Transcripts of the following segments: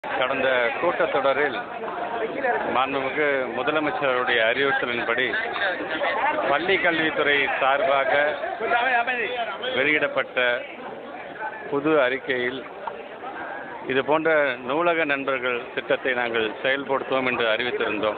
கடந்த கூட்டத்தொடரில் மாண்புமிகு முதலமைச்சருடைய அறிவுறுத்தலின்படி பள்ளி கல்வித்துறை சார்பாக வெளியிடப்பட்ட புது அறிக்கையில் இது போன்ற நூலக நண்பர்கள் திட்டத்தை நாங்கள் செயல்படுத்துவோம் என்று அறிவித்திருந்தோம்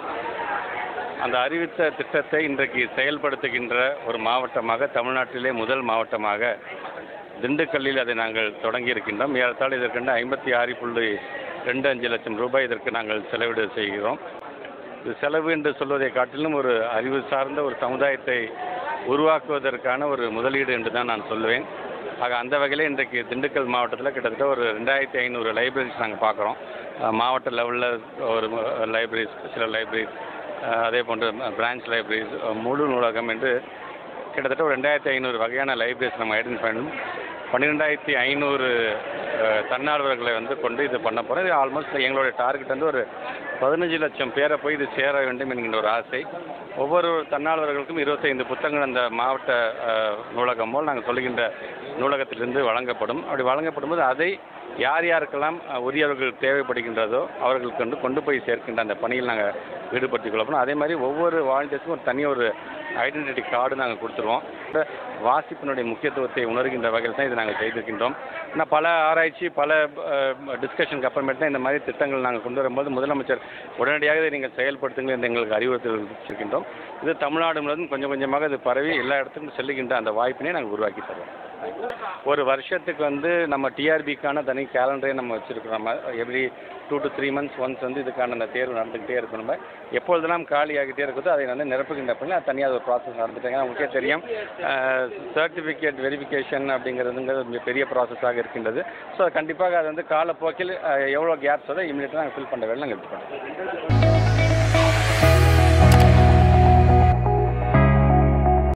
அந்த அறிவித்த திட்டத்தை இன்றைக்கு செயல்படுத்துகின்ற ஒரு மாவட்டமாக தமிழ்நாட்டிலே முதல் மாவட்டமாக திண்டுக்கல்லில் அதை நாங்கள் தொடங்கி இருக்கின்றோம் ஏறத்தாழ இதற்கென்று ஐம்பத்தி ஆறு புள்ளி ரெண்டு அஞ்சு லட்சம் ரூபாய் இதற்கு நாங்கள் செலவிடு செய்கிறோம் இது செலவு என்று சொல்வதை காட்டிலும் ஒரு அறிவு சார்ந்த ஒரு சமுதாயத்தை உருவாக்குவதற்கான ஒரு முதலீடு என்று தான் நான் சொல்லுவேன் ஆக அந்த வகையில் இன்றைக்கு திண்டுக்கல் மாவட்டத்தில் கிட்டத்தட்ட ஒரு ரெண்டாயிரத்தி ஐநூறு லைப்ரரிஸ் நாங்கள் பார்க்குறோம் அஹ் மாவட்ட லெவலில் ஒரு லைப்ரரிஸ் சில லைப்ரரிஸ் அதே போன்று பிரான்ச் லைப்ரரிஸ் முழு நூலகம் என்று கிட்டத்தட்ட ஒரு ரெண்டாயிரத்தி ஐநூறு வகையான லைப்ரரிஸ் நம்ம ஐடென்டிஃபை பண்ணணும் பன்னிரெண்டாயிரத்தி ஐநூறு தன்னார்வர்களை வந்து கொண்டு இது பண்ண போகிறோம் இது ஆல்மோஸ்ட் எங்களுடைய டார்கெட் வந்து ஒரு பதினஞ்சு லட்சம் பேரை போய் இது சேர வேண்டும் என்கின்ற ஒரு ஆசை ஒவ்வொரு தன்னார்வர்களுக்கும் இருபத்தைந்து புத்தகங்கள் அந்த மாவட்ட அஹ், நூலகம் போல் நாங்கள் சொல்லுகின்ற நூலகத்திலிருந்து வழங்கப்படும் அப்படி வழங்கப்படும் போது அதை யார் யாருக்கெல்லாம் அஹ், உரியவர்கள் தேவைப்படுகின்றதோ அவர்களுக்கு வந்து கொண்டு போய் சேர்க்கின்ற அந்த பணியில் நாங்கள் ஈடுபடுத்திக் கொள்ளப்படும் அதே மாதிரி ஒவ்வொரு வாலண்டியர்ஸுக்கும் ஒரு தனி ஒரு ஐடென்டிட்டி கார்டு நாங்கள் கொடுத்துருவோம் இந்த வாசிப்பினுடைய முக்கியத்துவத்தை உணர்கின்ற வகையில் தான் இதை நாங்கள் செய்திருக்கின்றோம் ஆனால் பல ஆராய்ச்சி பல டிஸ்கஷனுக்கு அப்புறமேட்டு தான் இந்த மாதிரி திட்டங்கள் நாங்கள் கொண்டு வரும்போது முதலமைச்சர் உடனடியாக இதை நீங்கள் செயல்படுத்துங்கள் என்று எங்களுக்கு அறிவுறுத்திருக்கின்றோம் இது தமிழ்நாடு முழுவதும் கொஞ்சம் கொஞ்சமாக இது பரவி எல்லா இடத்துக்கும் செல்லுகின்ற அந்த வாய்ப்பினை நாங்கள் உருவாக்கி தருவோம் ஒரு வருஷத்துக்கு வந்து நம்ம டிஆர்பிக்கான தனி கேலண்டரே நம்ம வச்சுருக்கிறோம் நம்ம every two to three months once வந்து இதுக்கான அந்த தேர்வு நடந்துக்கிட்டே இருக்கும் நம்ம எப்பொழுதெல்லாம் காலி ஆகிட்டே இருக்குதோ அதை வந்து நிரப்புகின்ற பண்ணி அது தனியாக ஒரு ப்ராசஸ் நடந்துட்டாங்க உங்களுக்கே தெரியும் சர்டிஃபிகேட் வெரிஃபிகேஷன் அப்படிங்கிறதுங்கிறது மிக பெரிய ப்ராசஸாக இருக்கின்றது ஸோ கண்டிப்பாக அது வந்து காலப்போக்கில் அஹ், எவ்வளோ கேப்ஸ் அதை இமீடியட்டாக நாங்கள் ஃபில் பண்ண வேலை நாங்கள் இது பண்ணுறோம்